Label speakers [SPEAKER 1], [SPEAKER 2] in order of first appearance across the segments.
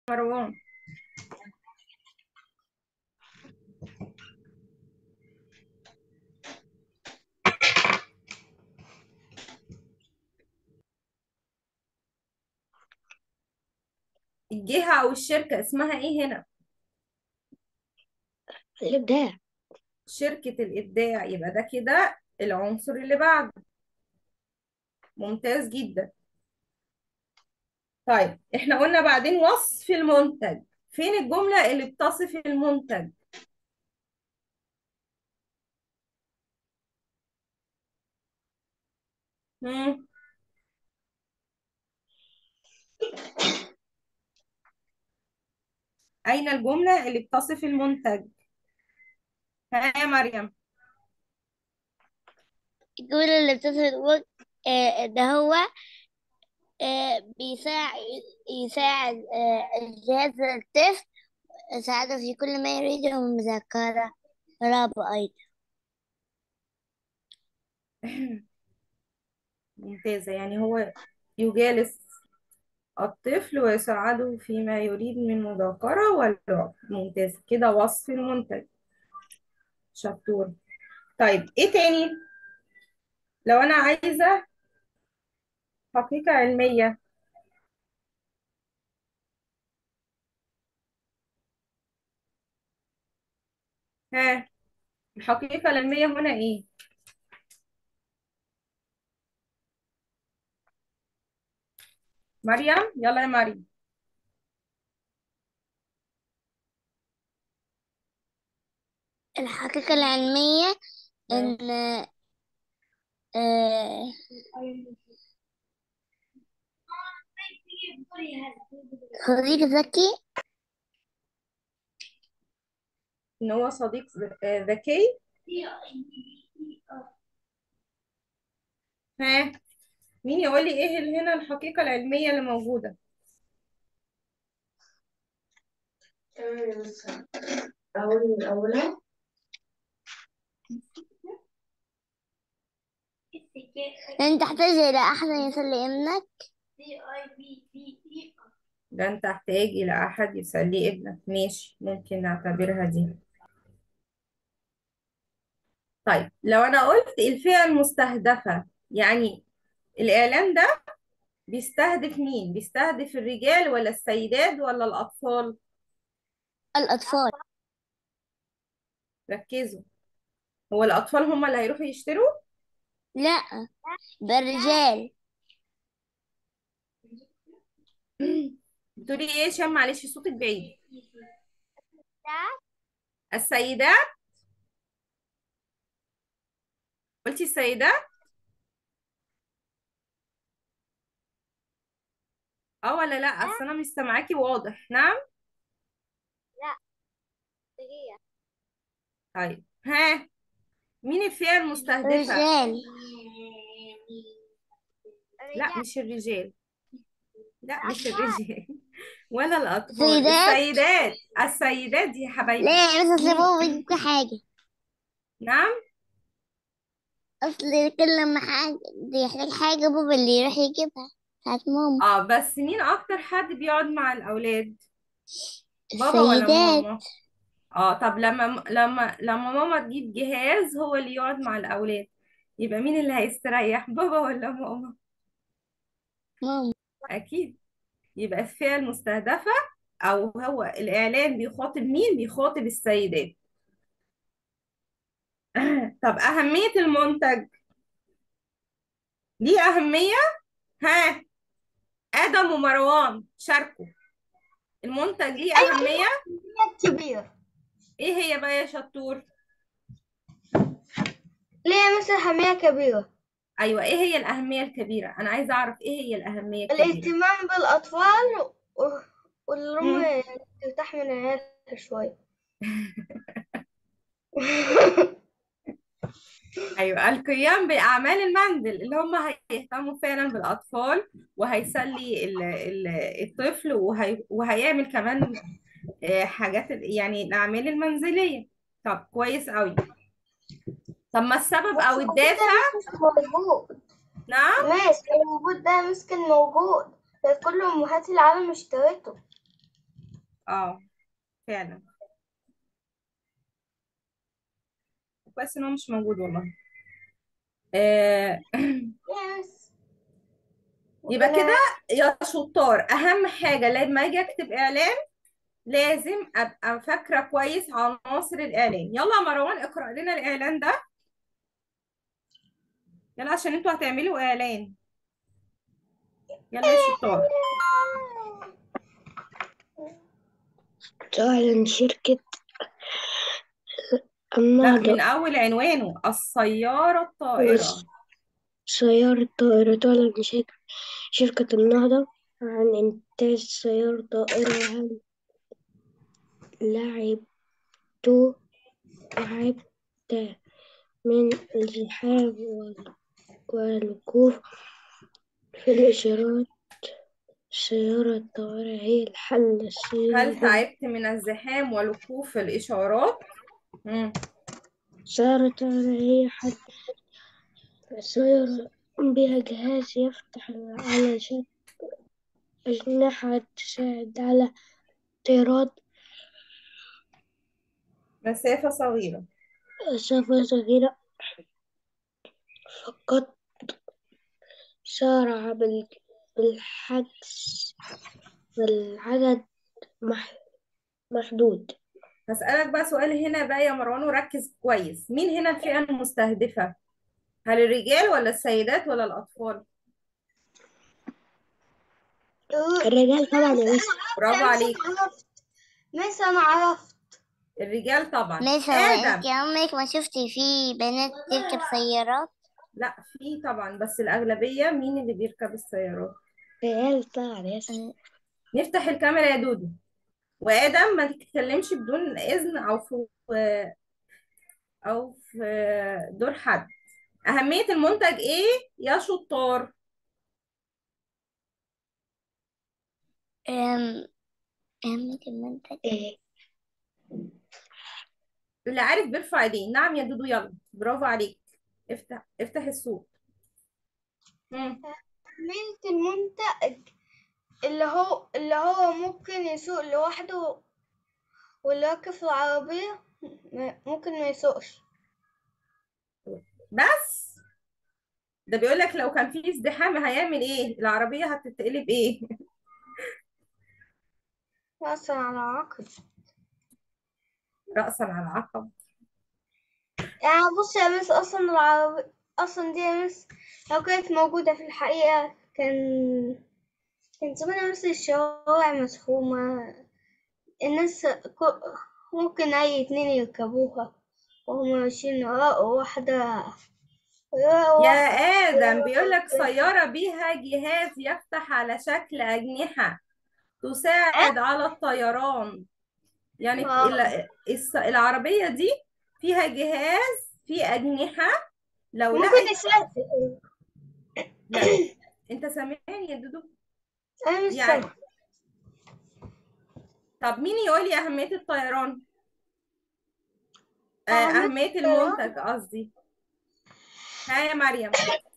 [SPEAKER 1] مروان الجهة أو الشركة اسمها إيه هنا؟
[SPEAKER 2] الإبداع
[SPEAKER 1] شركة الإبداع يبقى ده كده العنصر اللي بعده ممتاز جدا طيب احنا قلنا بعدين وصف المنتج فين الجملة اللي بتصف المنتج مم. أين الجملة اللي بتصف المنتج ها يا مريم
[SPEAKER 2] الجملة اللي بتصل تقول آه، ده هو آه، بيساعد يساعد آه، الجهاز الطفل يساعده في كل ما يريده من مذاكرة رابع أيضا
[SPEAKER 1] ممتازة يعني هو يجالس الطفل ويساعده فيما يريد من مذاكرة واللعب ممتاز كده وصف المنتج شطور طيب ايه تاني لو انا عايزة حقيقة علمية ها الحقيقة العلمية هنا ايه مريم يلا يا مريم
[SPEAKER 2] الحقيقة العلمية
[SPEAKER 1] ها.
[SPEAKER 2] إن آه، صديق ذكي
[SPEAKER 1] ان هو صديق ذ- آه، ذكي ها مين يقول لي ايه اللي هنا الحقيقة العلمية اللي موجودة
[SPEAKER 3] أول الأولى
[SPEAKER 2] لن تحتاج إلى أحد يسلي ابنك
[SPEAKER 1] لن تحتاج إلى أحد يسلي ابنك ماشي ممكن نعتبرها دي طيب لو أنا قلت الفئة المستهدفة يعني الإعلان ده بيستهدف مين؟ بيستهدف الرجال ولا السيدات ولا الأطفال؟
[SPEAKER 2] الأطفال
[SPEAKER 1] ركزوا هو الأطفال هم اللي هيروحوا يشتروا؟
[SPEAKER 2] لا بالرجال
[SPEAKER 1] بتقولي إيه يا شام معلش صوتك بعيد السيدات قلتي السيدات؟ اه ولا لا اصل انا مش سامعاكي واضح نعم طيب ها مين الفئة المستهدفة
[SPEAKER 2] الرجال
[SPEAKER 1] لا مش الرجال لا مش الرجال ولا الأطفال
[SPEAKER 2] السيدات؟
[SPEAKER 1] السيدات السيدات يا حبايبي
[SPEAKER 2] ليه بس أصل بابا بيجيب حاجة
[SPEAKER 1] نعم
[SPEAKER 2] أصل كل لما حاجة يحتاج حاجة بابا اللي يروح يجيبها ساعة ماما
[SPEAKER 1] اه بس مين اكتر حد بيقعد مع الاولاد بابا ولا
[SPEAKER 2] السيدات
[SPEAKER 1] ماما اه طب لما لما لما ماما تجيب جهاز هو اللي يقعد مع الاولاد يبقى مين اللي هيستريح بابا ولا ماما
[SPEAKER 2] ماما
[SPEAKER 1] اكيد يبقى الفئة المستهدفة او هو الاعلان بيخاطب مين بيخاطب السيدات طب اهمية المنتج ليه اهمية ها ادم ومروان شاركوا المنتج ليه اهمية
[SPEAKER 3] كبير
[SPEAKER 1] ايه هي بقى يا شطور
[SPEAKER 3] ليه مثل أهمية كبيرة
[SPEAKER 1] ايوه ايه هي الاهميه الكبيره انا عايزه اعرف ايه هي الاهميه الكبيره
[SPEAKER 3] الاهتمام بالأطفال و- والأم
[SPEAKER 1] مم.
[SPEAKER 3] ترتاح من عيالها شوية
[SPEAKER 1] ايوه القيام باعمال المنزل اللي هم هيهتموا فعلا بالاطفال وهيسلي ال- ال- الطفل وهي وهيعمل كمان آه، حاجات ال- يعني الاعمال المنزليه طب كويس قوي طب ما السبب او الدافع
[SPEAKER 3] مش موجود
[SPEAKER 1] نعم
[SPEAKER 3] ماشي الموجود ده مسكن موجود كانت كل أمهات العالم اشترته
[SPEAKER 1] اه فعلا كويس ان هو مش موجود والله آه
[SPEAKER 3] يس
[SPEAKER 1] يبقى كده يا شطار اهم حاجه لما اجي اكتب اعلان لازم ابقى فاكره كويس عناصر الاعلان يلا يا مروان اقرا لنا الاعلان ده يلا عشان انتوا هتعملوا اعلان يلا يا شطار
[SPEAKER 4] تعلن شركة
[SPEAKER 1] لا
[SPEAKER 4] النهضة
[SPEAKER 1] من اول عنوانه السياره الطائره
[SPEAKER 4] سيارة طائرة تعلن شركة شركة النهضة عن إنتاج سيارة طائرة هل لعبت لعبت من الزحام وال- والوقوف في الإشارات السيارة الطائرة هي الحل
[SPEAKER 1] هل
[SPEAKER 4] السيارة
[SPEAKER 1] تعبت من الزحام والوقوف في الاشارات مم.
[SPEAKER 4] السيارة الطائرة هي حل السيارة بها جهاز يفتح على شكل أجنحة تساعد على طيران
[SPEAKER 1] مسافه صغيره
[SPEAKER 4] مسافة صغيرة فقط سارع بال- بالحدس والعدد مح- محدود
[SPEAKER 1] هسألك بقى سؤال هنا بقى يا مروان وركز كويس مين هنا الفئة المستهدفة هل الرجال ولا السيدات ولا الأطفال
[SPEAKER 4] الرجال طبعا يا مس
[SPEAKER 1] برافو عليك
[SPEAKER 3] عرفت مس انا عرفت
[SPEAKER 1] الرجال طبعا
[SPEAKER 2] ماشي هو
[SPEAKER 1] آدم
[SPEAKER 2] انت عمرك ما شفتي في بنات تركب سيارات
[SPEAKER 1] لا في طبعا بس الأغلبية مين اللي بيركب السيارات
[SPEAKER 4] الرجال طبعا يس
[SPEAKER 1] نفتح الكاميرا يا دودو وآدم ما تتكلمش بدون إذن أو في أو في دور حد أهمية المنتج إيه يا شطار
[SPEAKER 2] أم أهمية المنتج
[SPEAKER 4] إيه
[SPEAKER 1] اللي عارف بيرفع ايديه نعم يا دودو يلا برافو عليك افتح افتح الصوت مم.
[SPEAKER 3] أهمية المنتج اللي هو اللي هو ممكن يسوق لوحده واللي راكب في العربية م- ممكن ما يسوقش
[SPEAKER 1] بس ده بيقول لك لو كان في ازدحام هيعمل ايه العربية هتتقلب ايه
[SPEAKER 3] رأسا على عقل
[SPEAKER 1] رأسا على عقب
[SPEAKER 3] يعني بص يا مس أصلا العربية أصلا دي يا مس لو كانت موجودة في الحقيقة كان كان زمان مس الشوارع مسحومة الناس كو- ممكن أي اتنين يركبوها وهم ماشيين يراقوا واحدة يراقوا
[SPEAKER 1] يا
[SPEAKER 3] واحدة
[SPEAKER 1] آدم بيقول لك سيارة بيها جهاز يفتح على شكل أجنحة تساعد على الطيران يعني
[SPEAKER 3] آه.
[SPEAKER 1] ال- الس- العربية دي فيها جهاز فيه أجنحة لو
[SPEAKER 3] ممكن
[SPEAKER 1] لقت
[SPEAKER 3] يسافر
[SPEAKER 1] لا انت سامعني يا دودو
[SPEAKER 3] أنا مش
[SPEAKER 1] يعني
[SPEAKER 3] سامعة
[SPEAKER 1] طب مين يقول لي أهمية الطيران آه،
[SPEAKER 3] أهمية
[SPEAKER 1] أهمية
[SPEAKER 3] الطيران؟
[SPEAKER 1] المنتج قصدي ها يا مريم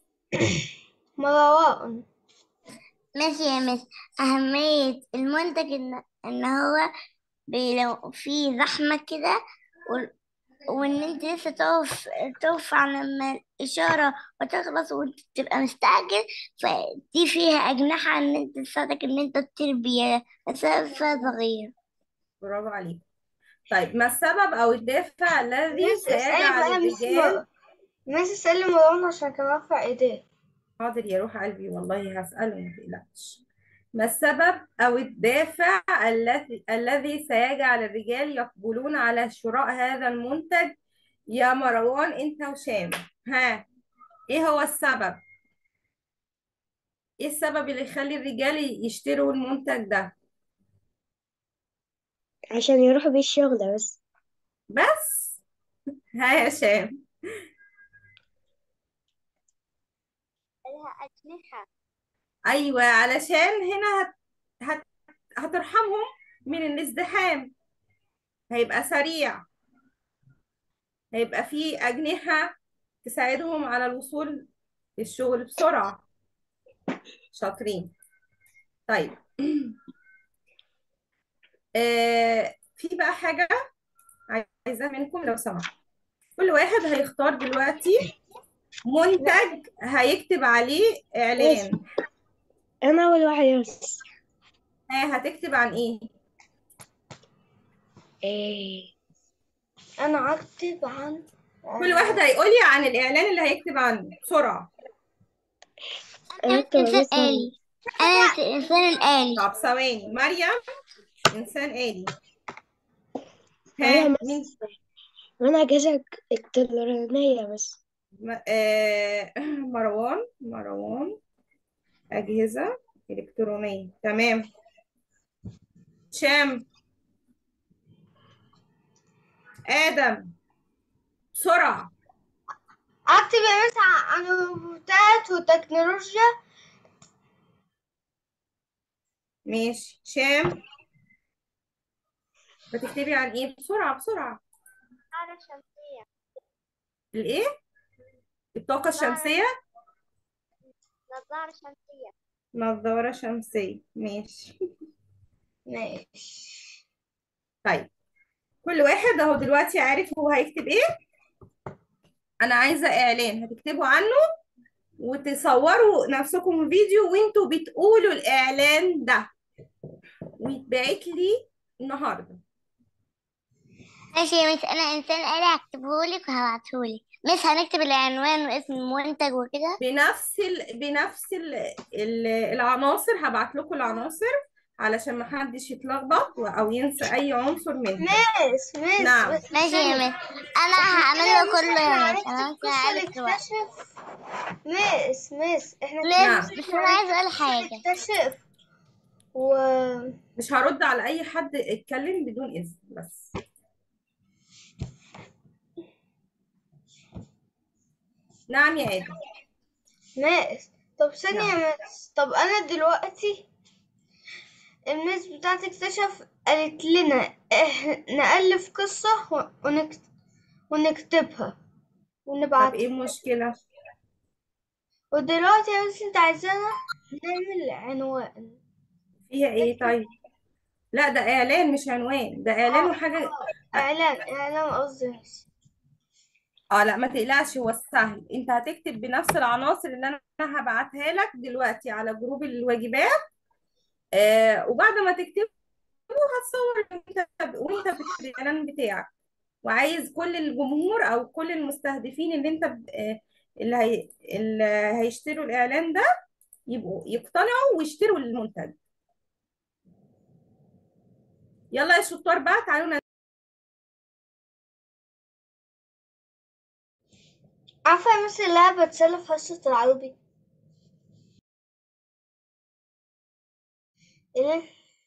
[SPEAKER 3] مروان
[SPEAKER 2] ماشي يا مس أهمية المنتج إن إن هو بي- لو في زحمة كده وال- وإن أنت لسه تقف تقف على لما الإشارة وتخلص وأنت تبقى مستعجل فدي فيها أجنحة إن أنت تساعدك إن أنت تطير بيها مسافة صغيرة
[SPEAKER 1] برافو عليك طيب ما السبب أو الدافع الذي
[SPEAKER 3] مس اسألي
[SPEAKER 1] سيجعل
[SPEAKER 3] بقى مس
[SPEAKER 1] الرجال
[SPEAKER 3] مر- مس اسألي مروان عشان كان رافع ايديه
[SPEAKER 1] حاضر يا روح قلبي والله هسأله ما تقلقش ما السبب أو الدافع الذي الذي سيجعل الرجال يقبلون على شراء هذا المنتج يا مروان أنت وشام ها إيه هو السبب؟ إيه السبب اللي يخلي الرجال يشتروا المنتج ده؟
[SPEAKER 4] عشان يروحوا بيه الشغل بس
[SPEAKER 1] بس ها يا شام
[SPEAKER 2] لها أجنحة
[SPEAKER 1] ايوه علشان هنا هت... هت... هترحمهم من الازدحام هيبقى سريع هيبقى فيه أجنحة تساعدهم على الوصول للشغل بسرعة شاطرين طيب آه في بقى حاجة عايزاها منكم لو سمحت كل واحد هيختار دلوقتي منتج هيكتب عليه إعلان
[SPEAKER 4] أنا أول واحد بس
[SPEAKER 1] ها هتكتب عن إيه؟
[SPEAKER 4] إيه
[SPEAKER 3] انا هكتب عن
[SPEAKER 1] كل واحد هيقول لي عن الإعلان اللي هيكتب عنه بسرعة
[SPEAKER 4] أنا أكتب
[SPEAKER 2] إنسان
[SPEAKER 4] بس
[SPEAKER 2] آلي أنا الإنسان الآلي
[SPEAKER 1] طب ثواني مريم إنسان آلي
[SPEAKER 4] أنا
[SPEAKER 1] ها
[SPEAKER 4] بس
[SPEAKER 1] مين
[SPEAKER 4] وأنا أجهزة إلكترونية بس
[SPEAKER 1] م- آه مروان مروان أجهزة إلكترونية تمام شام آدم بسرعة
[SPEAKER 3] اكتب يا مس عن روبوتات وتكنولوجيا
[SPEAKER 1] ماشي شام بتكتبي عن إيه بسرعة بسرعة
[SPEAKER 3] نظارة شمسية
[SPEAKER 1] الإيه الطاقة الشمسية
[SPEAKER 3] نظارة شمسية
[SPEAKER 1] نظارة شمسية ماشي
[SPEAKER 3] ماشي
[SPEAKER 1] طيب كل واحد اهو دلوقتي عارف هو هيكتب ايه انا عايزة اعلان هتكتبوا عنه وتصوروا نفسكم فيديو وانتوا بتقولوا الاعلان ده ويتبعت لي النهارده
[SPEAKER 2] ماشي يا مس أنا إنسان آلي هكتبهولك وهبعتهولك مس هنكتب العنوان واسم المنتج وكده
[SPEAKER 1] بنفس ال... بنفس ال... ال... العناصر هبعت لكم العناصر علشان ما حدش يتلخبط و- او ينسى اي عنصر منها
[SPEAKER 3] مس مس
[SPEAKER 1] نعم.
[SPEAKER 3] بس
[SPEAKER 2] ماشي يا
[SPEAKER 3] ثانية.
[SPEAKER 2] مس أنا هعمل له
[SPEAKER 3] مس
[SPEAKER 2] كله
[SPEAKER 3] احنا
[SPEAKER 2] يا مس أنا
[SPEAKER 3] هنكتب
[SPEAKER 2] ممكن
[SPEAKER 3] قصة
[SPEAKER 2] أعرف دلوقتي
[SPEAKER 3] نكتشف مس مس احنا
[SPEAKER 1] نعم.
[SPEAKER 2] مس بس أنا عايز أقول حاجة
[SPEAKER 3] نكتشف و
[SPEAKER 1] مش هرد على اي حد اتكلم بدون اذن بس نعم يا ادم
[SPEAKER 3] مس طب ثانية
[SPEAKER 1] نعم.
[SPEAKER 3] يا مس طب أنا دلوقتي المس بتاعتي اكتشف قالت لنا إح- نألف قصة و- ونكت... ونكتبها
[SPEAKER 1] طب
[SPEAKER 3] ونبعتها
[SPEAKER 1] ايه المشكلة
[SPEAKER 3] ودلوقتي يا مس انت عايزانا نعمل عنوان
[SPEAKER 1] فيها ايه طيب لا ده اعلان مش عنوان ده اعلان وحاجة
[SPEAKER 3] إعلان إعلان قصدي مس
[SPEAKER 1] اه لا ما تقلقش هو سهل انت هتكتب بنفس العناصر اللي انا هبعتها لك دلوقتي على جروب الواجبات آه وبعد ما تكتبه هتصور وانت وانت بتكتب الاعلان بتاعك وعايز كل الجمهور او كل المستهدفين اللي انت ب- آه، اللي هي اللي هيشتروا الاعلان ده يبقوا يقتنعوا ويشتروا المنتج يلا يا شطار بقى تعالوا
[SPEAKER 3] عارفة يا مس اللي أنا بتسلى في حصة العربي إيه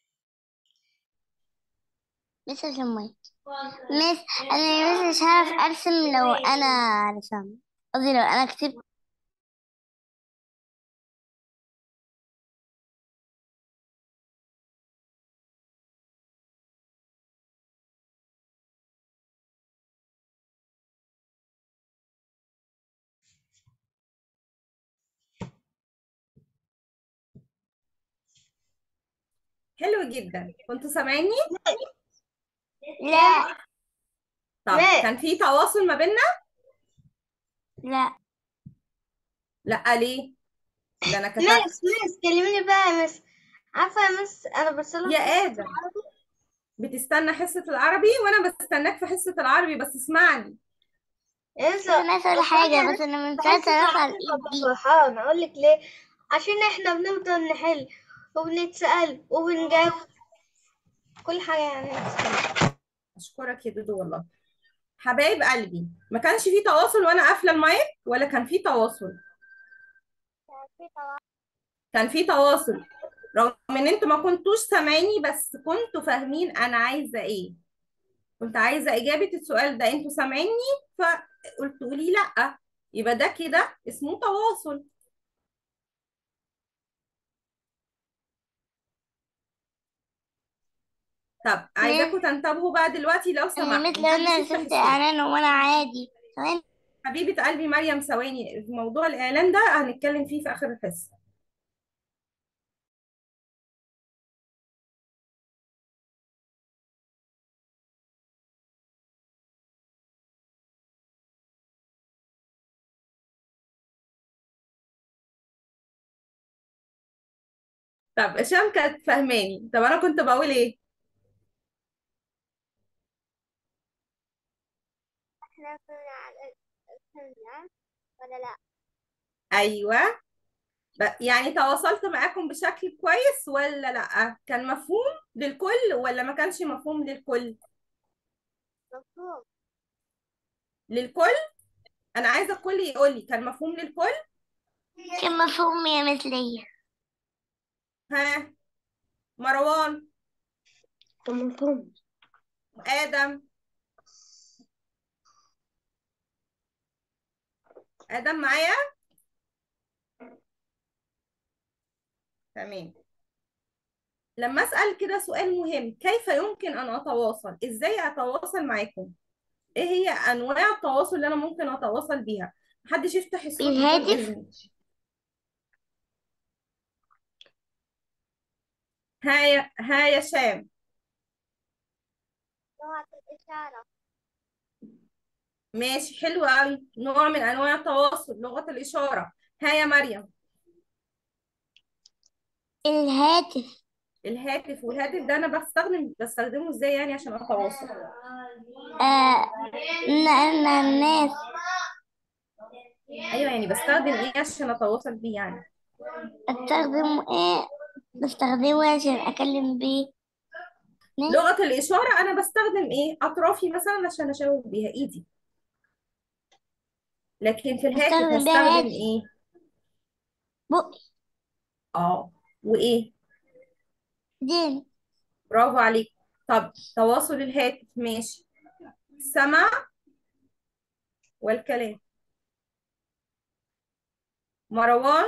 [SPEAKER 2] مس المية مس أنا مس مش هعرف أرسم لو أنا رسمت قصدي لو أنا كتبت
[SPEAKER 1] حلو جدا كنتوا سامعيني
[SPEAKER 2] لا
[SPEAKER 1] طب
[SPEAKER 3] لا.
[SPEAKER 1] كان في تواصل ما بيننا
[SPEAKER 2] لا
[SPEAKER 1] لا ليه ده انا كتبت
[SPEAKER 3] مس مس كلميني بقى يا مس عارفة يا مس أنا بتسلى
[SPEAKER 1] يا
[SPEAKER 3] في حصة
[SPEAKER 1] آدم.
[SPEAKER 3] العربي
[SPEAKER 1] بتستنى حصة العربي وانا بستناك في حصة العربي بس اسمعني
[SPEAKER 3] يا
[SPEAKER 2] بس أنا أسأل حاجة بس أنا من ساعة
[SPEAKER 3] بحس
[SPEAKER 2] رفع
[SPEAKER 3] إن
[SPEAKER 2] الإيد
[SPEAKER 3] أنا
[SPEAKER 2] دي
[SPEAKER 3] فرحانة أقول لك ليه عشان إحنا بنفضل نحل وبنتسأل وبنجاوب كل حاجة يعني
[SPEAKER 1] اشكرك يا دودو والله حبايب قلبي ما كانش في تواصل وانا قافله المايك ولا كان في تواصل كان في تواصل رغم ان انتوا ما كنتوش سامعيني بس كنتوا فاهمين انا عايزه ايه كنت عايزه اجابه السؤال ده انتوا سامعيني فقلتوا لي لا يبقى ده كده اسمه تواصل طب عايزاكم تنتبهوا بقى دلوقتي لو
[SPEAKER 2] أنا
[SPEAKER 1] سمحتوا
[SPEAKER 2] مثل لو أنا
[SPEAKER 1] محدش يفتح
[SPEAKER 2] رسمت
[SPEAKER 1] الصوت.
[SPEAKER 2] إعلان وأنا عادي تمام
[SPEAKER 1] حبيبة قلبي مريم ثواني موضوع الإعلان ده هنتكلم فيه في آخر الحصة طب هشام كانت فاهماني طب انا كنت بقول ايه
[SPEAKER 3] احنا كنا على السنة ولا لا
[SPEAKER 1] ايوه ب- يعني تواصلت معاكم بشكل كويس ولا لا كان مفهوم للكل ولا ما كانش مفهوم للكل
[SPEAKER 3] مفهوم
[SPEAKER 1] للكل انا عايزه الكل يقول لي كان مفهوم للكل
[SPEAKER 2] كان مفهوم يا مثلية
[SPEAKER 1] ها مروان
[SPEAKER 4] كان مفهوم
[SPEAKER 1] ادم ادم معايا تمام لما اسال كده سؤال مهم كيف يمكن ان اتواصل ازاي اتواصل معاكم ايه هي انواع التواصل اللي انا ممكن اتواصل بيها محدش يفتح الصوت بدون
[SPEAKER 2] بالهاتف؟
[SPEAKER 1] اذن ها يا ها يا شام
[SPEAKER 3] لغة الإشارة
[SPEAKER 1] ماشي حلو قوي نوع من انواع التواصل لغة الاشارة ها يا مريم
[SPEAKER 2] الهاتف
[SPEAKER 1] الهاتف والهاتف ده انا بستخدم بستخدمه ازاي يعني عشان اتواصل
[SPEAKER 2] آه إن إن الناس
[SPEAKER 1] ايوه يعني بستخدم ايه عشان اتواصل بيه يعني
[SPEAKER 2] استخدم ايه بستخدمه عشان اكلم بيه ناس
[SPEAKER 1] لغة الاشارة انا بستخدم ايه اطرافي مثلا عشان اشاور بيها ايدي لكن في الهاتف
[SPEAKER 2] بستخدم بيها
[SPEAKER 1] هستخدم
[SPEAKER 2] الهاتف
[SPEAKER 1] ايه
[SPEAKER 2] بقي
[SPEAKER 1] اه وايه
[SPEAKER 2] دين
[SPEAKER 1] برافو عليك طب تواصل الهاتف ماشي السمع والكلام مروان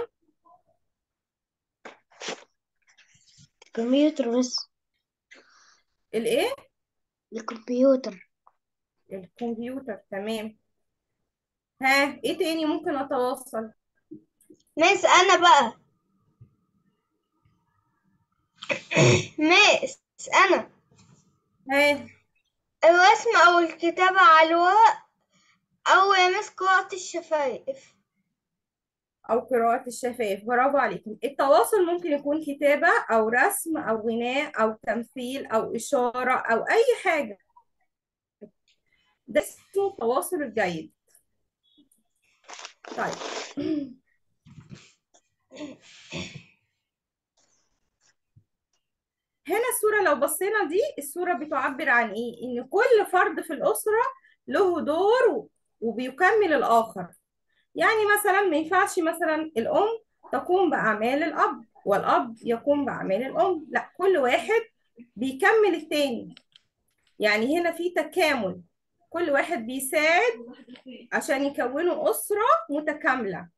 [SPEAKER 4] كمبيوتر بس
[SPEAKER 1] الايه
[SPEAKER 4] الكمبيوتر
[SPEAKER 1] الكمبيوتر تمام ها ايه تاني ممكن اتواصل
[SPEAKER 3] مس أنا بقى مس أنا
[SPEAKER 1] ها
[SPEAKER 3] الرسم أو الكتابة على الورق أو يا مس قراءة الشفايف
[SPEAKER 1] او قراءة الشفايف برافو عليكم التواصل ممكن يكون كتابة او رسم او غناء او تمثيل او اشارة او اي حاجة ده اسمه التواصل الجيد طيب هنا الصورة لو بصينا دي الصورة بتعبر عن ايه ان كل فرد في الأسرة له دور وبيكمل الآخر يعني مثلا ما ينفعش مثلا الأم تقوم بأعمال الأب والأب يقوم بأعمال الأم لا كل واحد بيكمل التاني يعني هنا في تكامل كل واحد بيساعد عشان يكونوا أسرة متكاملة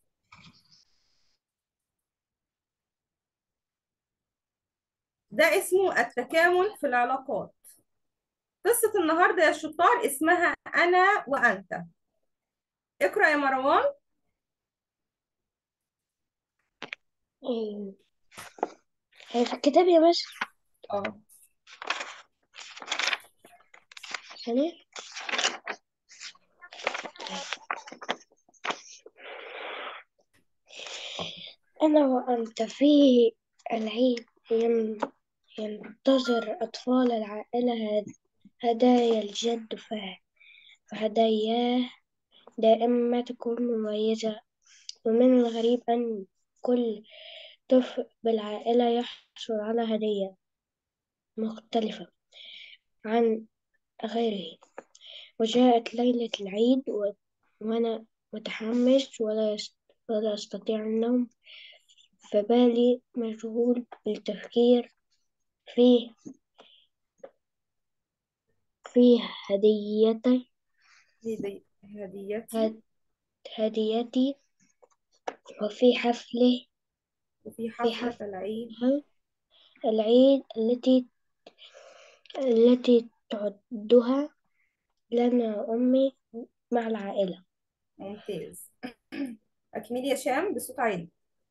[SPEAKER 1] ده اسمه التكامل في العلاقات قصة النهاردة يا شطار اسمها أنا وأنت اقرأ يا مروان
[SPEAKER 4] إيه. هي في الكتاب يا باشا
[SPEAKER 1] اه
[SPEAKER 4] ثانية أنا وأنت في العيد ين- ينتظر أطفال العائلة هد- هدايا الجد ف- فهداياه دائما تكون مميزة ومن الغريب أن كل طفل بالعائلة يحصل على هدية مختلفة عن غيره وجاءت ليلة العيد و- وأنا متحمس ولا يست- ولا أستطيع النوم فبالي مشغول بالتفكير في في هديتي
[SPEAKER 1] هدي- هديتي
[SPEAKER 4] هد- هديتي وفي حفله
[SPEAKER 1] وفي
[SPEAKER 4] في
[SPEAKER 1] حفلة
[SPEAKER 4] حفل
[SPEAKER 1] العيد
[SPEAKER 4] العيد التي التي تعدها لنا أمي مع العائلة
[SPEAKER 1] ممتاز أكمل يا شام بصوت عالي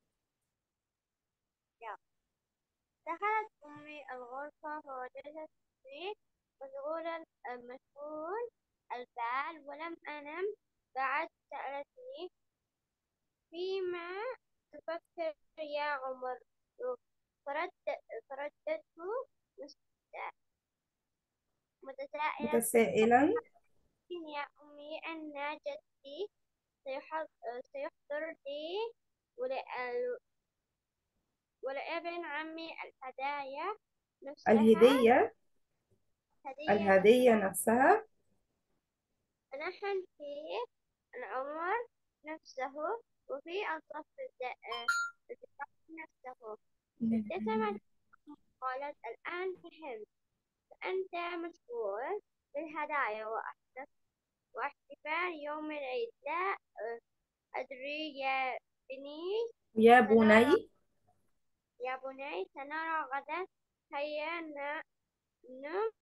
[SPEAKER 3] دخلت أمي الغرفة فوجدت فيه مشغولا مشغول البال ولم أنم بعد سألتني فيما تفكر يا عمر متسائلة
[SPEAKER 1] متسائلا
[SPEAKER 3] يا أمي أن جدي سيحض- سيحضر لي ول- ولابن عمي الهدايا نفسها
[SPEAKER 1] الهدية
[SPEAKER 3] هدية
[SPEAKER 1] الهدية نفسها
[SPEAKER 3] نحن في العمر نفسه وفي الصف الد- الدفاع نفسه ابتسمت قالت الآن فهمت فأنت مسؤول بالهدايا واحتف- واحتفال يوم العيد لا أدري يا بني
[SPEAKER 1] يا بني
[SPEAKER 3] يا بني سنرى غدا هيا ن-